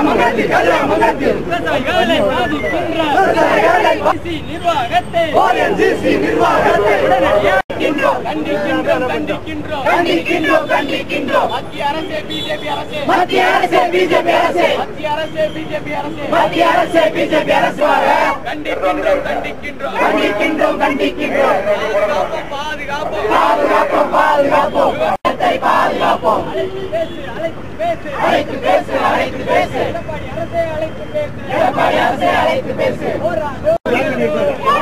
கதிராமங்கலத்தில் கதிராமங்கலத்தில் விவசாயிகளை பாதிக்கின்ற ONGC நிர்வாகத்தை ONGC நிர்வாகத்தை உடனடியாக கண்டிக்கின்றோம் கண்டிக்கின்றோம் கண்டிக்கின்றோம் கண்டிக்கின்றோம் மத்திய அரசே பிஜேபி அரசே மத்திய அரசு பிஜேபி அரசு மத்திய அரசே பிஜேபி அரசே மத்திய அரசு பிஜேபி அரசு வர கண்டிக்கின்றோம் கண்டிக்கின்றோம் கண்டிக்கின்றோம் கண்டிக்கின்றோம் பாதுகாப்போம் பாதுகாப்போம் பாதுகாப்போம் பாதுகாப்போம் விவசாயத்தை பாதுகாப்போம் அழைத்து பேசு அழைத்து பேசு அழைத்து பேசு அழைத்து பேசு எடப்பாடி அரசே அழைத்து பேசு எடப்பாடி அரசை அழைத்து பேசு போராடும்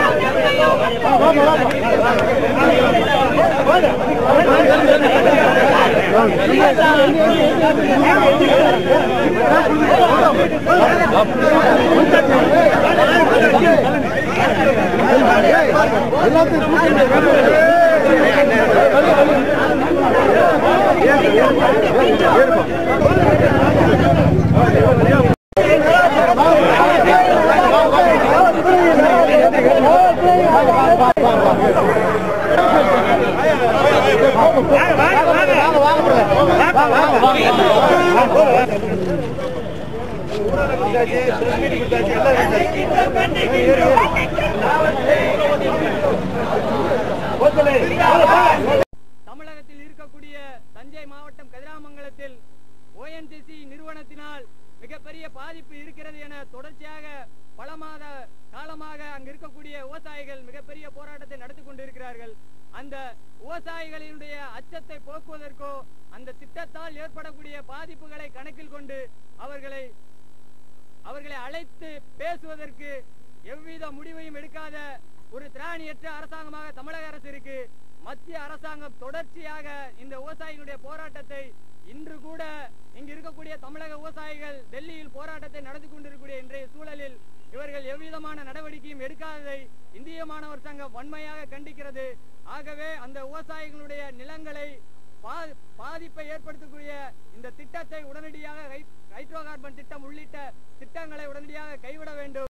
தமிழகத்தில் இருக்கக்கூடிய தஞ்சை மாவட்டம் கதிராமங்கலத்தில் ஓஎன்ஜிசி நிறுவனத்தினால் மிகப்பெரிய பாதிப்பு இருக்கிறது என தொடர்ச்சியாக பல மாத காலமாக அங்கு இருக்கக்கூடிய விவசாயிகள் மிகப்பெரிய போராட்டத்தை நடத்தி கொண்டிருக்கிறார்கள் அந்த விவசாயிகளினுடைய அச்சத்தை போக்குவதற்கோ அந்த திட்டத்தால் ஏற்படக்கூடிய பாதிப்புகளை கணக்கில் கொண்டு அவர்களை அவர்களை அழைத்து பேசுவதற்கு எவ்வித முடிவையும் எடுக்காத ஒரு திராணியற்ற அரசாங்கமாக தமிழக அரசு இருக்கு மத்திய அரசாங்கம் தொடர்ச்சியாக இந்த விவசாயிகளுடைய போராட்டத்தை இன்று கூட இங்கு இருக்கக்கூடிய தமிழக விவசாயிகள் டெல்லியில் போராட்டத்தை நடத்தி கொண்டிருக்கக்கூடிய இன்றைய சூழலில் இவர்கள் எவ்விதமான நடவடிக்கையும் எடுக்காததை இந்திய மாணவர் சங்கம் வன்மையாக கண்டிக்கிறது ஆகவே அந்த விவசாயிகளுடைய நிலங்களை பா- பாதிப்பை ஏற்படுத்தக்கூடிய இந்த திட்டத்தை உடனடியாக ஹை- ஹைட்ரோ கார்பன் திட்டம் உள்ளிட்ட திட்டங்களை உடனடியாக கைவிட வேண்டும்